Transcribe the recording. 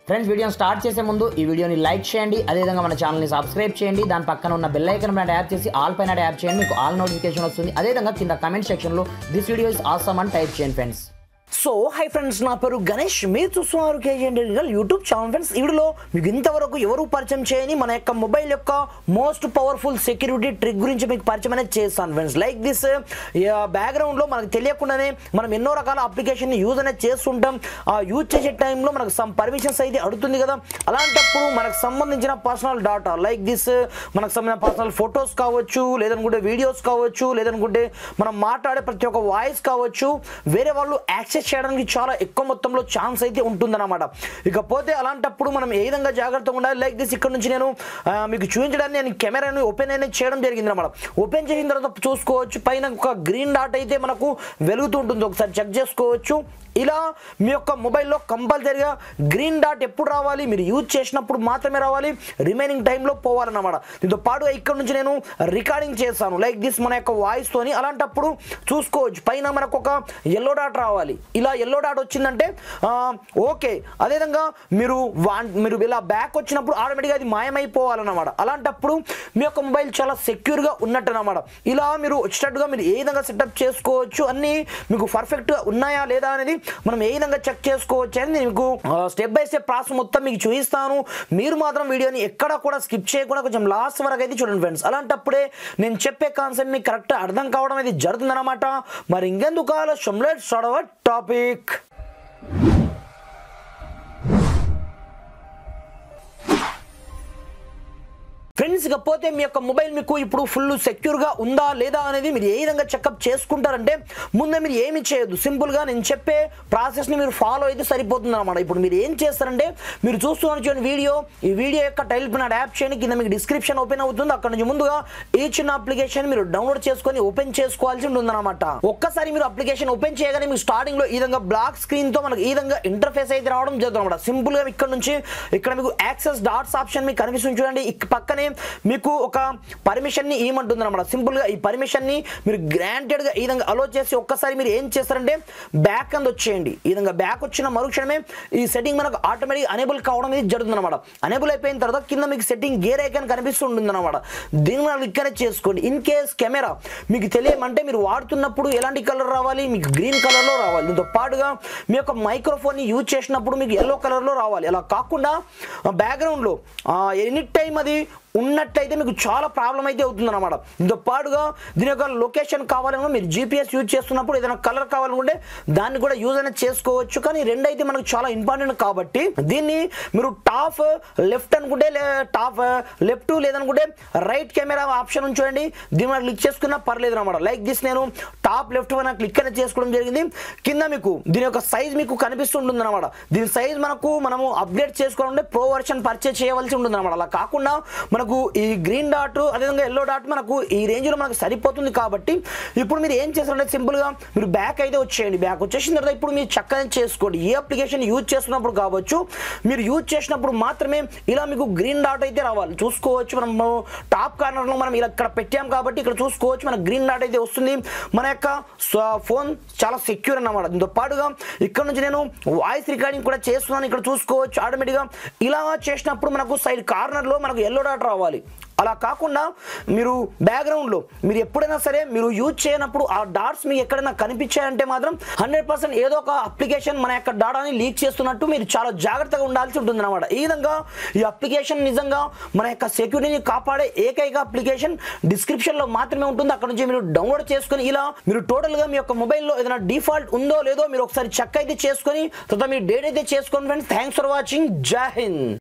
friends వీడియోని start చేసే ముందు ఈ వీడియోని లైక్ చేయండి అదేవిధంగా మన ఛానల్ని సబ్స్క్రైబ్ చేయండి దాని పక్కన ఉన్న బెల్ ఐకన్ పైన ట్యాప్ చేసి ఆల్ పైన ట్యాప్ చేయండి మీకు ఆల్ నోటిఫికేషన్ వస్తుంది అదేవిధంగా కింద కమెంట్ సెక్షన్లో దిస్ వీడియో ఇస్ ఆసమ్ అని టైప్ చేయండి ఫ్రెండ్స్ సో హై ఫ్రెండ్స్ నా పేరు గణేష్ మీరు చూస్తున్నారు KG intelligent YouTube channel friends ఈ వీడియోలో మీకు ఇంతవరకు ఎవరు పరిచయం చేయని మన యొక్క మొబైల్ యొక్క మోస్ట్ పవర్ఫుల్ సెక్యూరిటీ ట్రిక్ గురించి మీకు పరిచయం అనేది చేస్తాను ఫ్రెండ్స్ లైక్ దిస్ బ్యాక్గ్రౌండ్లో మనకు తెలియకుండానే మనం ఎన్నో రకాల అప్లికేషన్ యూజ్ అనేది చేస్తుంటాం ఆ యూజ్ చేసే టైంలో మనకు సమ్ పర్మిషన్స్ అయితే అడుగుతుంది కదా అలాంటప్పుడు మనకు సంబంధించిన పర్సనల్ డాటా లైక్ దిస్ మనకు సంబంధించిన పర్సనల్ ఫొటోస్ కావచ్చు లేదనుకుంటే వీడియోస్ కావచ్చు లేదనుకుంటే మనం మాట్లాడే ప్రతి ఒక్క వాయిస్ కావచ్చు వేరే వాళ్ళు యాక్సెస్ చేయడానికి చాలా ఎక్కువ మొత్తంలో ఛాన్స్ అయితే ఉంటుందన్నమాట ఇకపోతే అలాంటప్పుడు మనం ఏ విధంగా జాగ్రత్తగా ఉండాలి లైక్ దిస్ ఇక్కడ నుంచి నేను ఆ, మీకు చూపించడానికి నేను కెమెరాని ఓపెన్ అనేది చేయడం జరిగింది అనమాట ఓపెన్ చేసిన తర్వాత చూసుకోవచ్చు పైన ఒక గ్రీన్ డాట్ అయితే మనకు వెలుగుతూ ఉంటుంది ఒకసారి చెక్ చేసుకోవచ్చు ఇలా మీ యొక్క మొబైల్లో కంపల్సరీగా గ్రీన్ డాట్ ఎప్పుడు రావాలి మీరు యూజ్ చేసినప్పుడు మాత్రమే రావాలి రిమైనింగ్ టైంలో పోవాలన్నమాట దీంతో పాటుగా ఇక్కడ నుంచి నేను రికార్డింగ్ చేస్తాను లైక్ దిస్ మన యొక్క వాయిస్తోని అలాంటప్పుడు చూసుకోవచ్చు పైన మనకు ఒక ఎల్లో డాట్ రావాలి ఇలా ఎల్లో డాట్ వచ్చిందంటే ఆ, ఓకే అదేవిధంగా మీరు వా- మీరు ఇలా బ్యాక్ వచ్చినప్పుడు ఆటోమేటిక్గా అది మాయమైపోవాలన్నమాట అలాంటప్పుడు మీ యొక్క మొబైల్ చాలా సెక్యూర్గా ఉన్నట్టు అనమాట ఇలా మీరు వచ్చేటట్టుగా మీరు ఏ విధంగా సెటప్ చేసుకోవచ్చు అన్నీ మీకు పర్ఫెక్ట్గా ఉన్నాయా లేదా అనేది మనం ఏ విధంగా చెక్ చేసుకోవచ్చు అని నేను మీకు స్టెప్ బై స్టెప్ ప్రాసెస్ మొత్తం మీకు చూపిస్తాను మీరు మాత్రం వీడియోని ఎక్కడ కూడా స్కిప్ చేయకుండా కొంచెం లాస్ట్ వరకు అయితే చూడండి ఫ్రెండ్స్ అలాంటప్పుడే నేను చెప్పే కాన్సెప్ట్ మీకు కరెక్ట్ అర్థం కావడం అనేది జరుగుతుందన్నమాట మరి ఇంకెందుకు ఆలస్యం let's start our topic friends ఇకపోతే మీ యొక్క మొబైల్ మీకు ఇప్పుడు ఫుల్ సెక్యూర్గా ఉందా లేదా అనేది మీరు ఏ విధంగా చెకప్ చేసుకుంటారంటే ముందే మీరు ఏమి చేయొద్దు సింపుల్గా నేను చెప్పే ప్రాసెస్ని మీరు ఫాలో అయితే సరిపోతుంది అనమాట ఇప్పుడు మీరు ఏం చేస్తారంటే మీరు చూస్తున్నారు చూడండి వీడియో ఈ వీడియో యొక్క టైల్ పైన యాప్ చేయండి కింద మీకు డిస్క్రిప్షన్ ఓపెన్ అవుతుంది అక్కడ నుంచి ముందుగా ఈ చిన్న అప్లికేషన్ మీరు డౌన్లోడ్ చేసుకొని ఓపెన్ చేసుకోవాల్సి ఉంటుందన్నమాట ఒక్కసారి మీరు అప్లికేషన్ ఓపెన్ చేయగానే మీకు స్టార్టింగ్ లో ఈ విధంగా బ్లాక్ స్క్రీన్ తో మనకి ఈ విధంగా ఇంటర్ఫేస్ అయితే రావడం జరుగుతుంది అనమాట సింపుల్ గా ఇక్కడ నుంచి ఇక్కడ మీకు యాక్సెస్ డాట్స్ ఆప్షన్ మీకు కనిపిస్తుంది చూడండి ఇక్ పక్కనే మీకు ఒక పర్మిషన్ ని ఇవ్వమంటుంది అనమాట సింపుల్ గా ఈ పర్మిషన్ ని మీరు గ్రాంటెడ్ గా ఈ విధంగా అలో చేసి ఒక్కసారి మీరు ఏం చేస్తారంటే బ్యాక్ అండ్ వచ్చేయండి ఈ విధంగా బ్యాక్ వచ్చిన మరుక్షణమే ఈ సెట్టింగ్ మనకు ఆటోమేటిక్ అనేబుల్ కావడం అనేది జరుగుతుంది అనమాట అనేబుల్ అయిపోయిన తర్వాత కింద మీకు సెట్టింగ్ గేర్ ఐకాన్ కనిపిస్తుంటుంది అనమాట దీన్ని మనం ఇక్కడ చేసుకోండి ఇన్ కేస్ కెమెరా మీకు తెలియమంటే మీరు వాడుతున్నప్పుడు ఎలాంటి కలర్ రావాలి మీకు గ్రీన్ కలర్ లో రావాలి దీంతో పాటుగా మీ యొక్క మైక్రోఫోన్ ని యూజ్ చేసినప్పుడు మీకు ఎల్లో కలర్ లో రావాలి అలా కాకుండా బ్యాక్గ్రౌండ్ లో ఎనీ టైం అది ఉన్నట్లయితే మీకు చాలా ప్రాబ్లం అయితే అవుతుంది అనమాట దీంతో పాటుగా దీని యొక్క లొకేషన్ కావాలన్నా మీరు జీపీఎస్ యూజ్ చేస్తున్నప్పుడు ఏదైనా కలర్ కావాలనుకుంటే దాన్ని కూడా యూజ్ అనేది చేసుకోవచ్చు కానీ రెండు అయితే మనకు చాలా ఇంపార్టెంట్ కాబట్టి దీన్ని మీరు టాప్ లెఫ్ట్ అనుకుంటే టాప్ లెఫ్ట్ లేదనుకుంటే రైట్ కెమెరా ఆప్షన్ ఉంచండి దీని మీద క్లిక్ చేసుకున్నా పర్లేదు అనమాట లైక్ దిస్ నేను టాప్ లెఫ్ట్ పైన క్లిక్ అనేది చేసుకోవడం జరిగింది కింద మీకు దీని యొక్క సైజ్ మీకు కనిపిస్తుంటుంది అనమాట దీని సైజ్ మనకు మనము అప్డేట్ చేసుకోవాలంటే ప్రో వర్షన్ పర్చేస్ చేయవలసి ఉంటుంది అనమాట అలా కాకుండా మనకు ఈ గ్రీన్ డాట్ అదేవిధంగా ఎల్లో డాట్ మనకు ఈ రేంజ్ లో మనకు సరిపోతుంది కాబట్టి ఇప్పుడు మీరు ఏం చేస్తారంటే సింపుల్ గా మీరు బ్యాక్ అయితే వచ్చేయండి బ్యాక్ వచ్చేసిన తర్వాత ఇప్పుడు మీరు చక్కగా చేసుకోండి ఏ అప్లికేషన్ యూజ్ చేస్తున్నప్పుడు కావచ్చు మీరు యూజ్ చేసినప్పుడు మాత్రమే ఇలా మీకు గ్రీన్ డాట్ అయితే రావాలి చూసుకోవచ్చు మనం టాప్ కార్నర్ లో మనం ఇలా ఇక్కడ పెట్టాం కాబట్టి ఇక్కడ చూసుకోవచ్చు మన గ్రీన్ డాట్ అయితే వస్తుంది మన యొక్క ఫోన్ చాలా సెక్యూర్ అన్నమాట దీంతో పాటుగా ఇక్కడ నుంచి నేను వాయిస్ రికార్డింగ్ కూడా చేస్తున్నాను ఇక్కడ చూసుకోవచ్చు ఆటోమేటిక్గా ఇలా చేసినప్పుడు మనకు సైడ్ కార్నర్లో మనకు ఎల్లో డాట్ రావాలి అలా కాకుండా మీరు బ్యాక్గ్రౌండ్లో మీరు ఎప్పుడైనా సరే మీరు యూజ్ చేయనప్పుడు ఆ డాట్స్ మీకు ఎక్కడైనా కనిపించాయంటే మాత్రం హండ్రెడ్ పర్సెంట్ ఏదో ఒక అప్లికేషన్ మన యొక్క డాటాని లీక్ చేస్తున్నట్టు మీరు చాలా జాగ్రత్తగా ఉండాల్సి ఉంటుంది అనమాట ఈ విధంగా ఈ అప్లికేషన్ నిజంగా మన యొక్క సెక్యూరిటీని కాపాడే ఏకైక అప్లికేషన్ డిస్క్రిప్షన్లో మాత్రమే ఉంటుంది అక్కడ నుంచి మీరు డౌన్లోడ్ చేసుకొని ఇలా మీరు టోటల్గా మీ యొక్క మొబైల్లో ఏదైనా డిఫాల్ట్ ఉందో లేదో మీరు ఒకసారి చెక్ అయితే చేసుకొని తర్వాత మీరు డేట్ అయితే చేసుకోండి ఫ్రెండ్స్ థ్యాంక్స్ ఫర్ వాచింగ్ జై హింద్